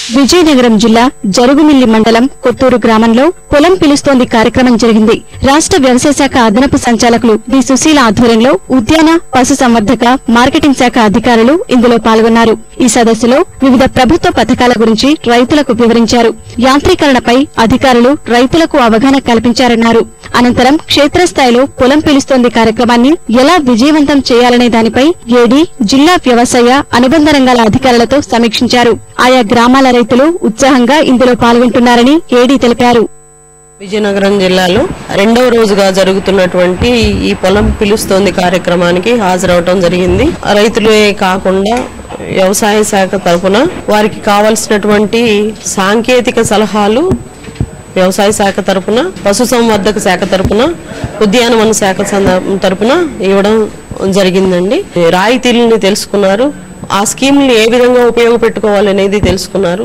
విజయనగరం జిల్లా జరుగుమిల్లి మండలం కొత్తూరు గ్రామంలో పొలం పిలుస్తోంది కార్యక్రమం జరిగింది రాష్ట్ర వ్యవసాయ శాఖ అదనపు సంచాలకులు డి సుశీల ఆధ్వర్యంలో ఉద్యాన పశు సంవర్ధక మార్కెటింగ్ శాఖ అధికారులు ఇందులో పాల్గొన్నారు ఈ సదస్సులో వివిధ ప్రభుత్వ పథకాల గురించి రైతులకు వివరించారు యాంత్రీకరణపై అధికారులు రైతులకు అవగాహన కల్పించారన్నారు అనంతరం క్షేత్రస్థాయిలో పొలం పిలుస్తోంది కార్యక్రమాన్ని ఎలా విజయవంతం చేయాలనే దానిపై ఏడీ జిల్లా వ్యవసాయ అనుబంధ రంగాల అధికారులతో సమీక్షించారు ఆయా గ్రామాల రైతులు ఉత్సాహంగా ఇందులో పాల్గొంటున్నారని ఏడీ తెలిపారు విజయనగరం జిల్లాలో రెండవ రోజుగా జరుగుతున్నటువంటి ఈ పొలం పిలుస్తోంది కార్యక్రమానికి హాజరవటం జరిగింది రైతులే కాకుండా వ్యవసాయ శాఖ తరపున వారికి కావలసినటువంటి సాంకేతిక సలహాలు వ్యవసాయ శాఖ తరపున పశుసంవర్ధక శాఖ తరపున ఉద్యానవన శాఖ సంద- తరపున ఇవ్వడం జరిగిందండి రాయితీలని తెలుసుకున్నారు ఆ స్కీమ్ని ఏ విధంగా ఉపయోగపెట్టుకోవాలనేది తెలుసుకున్నారు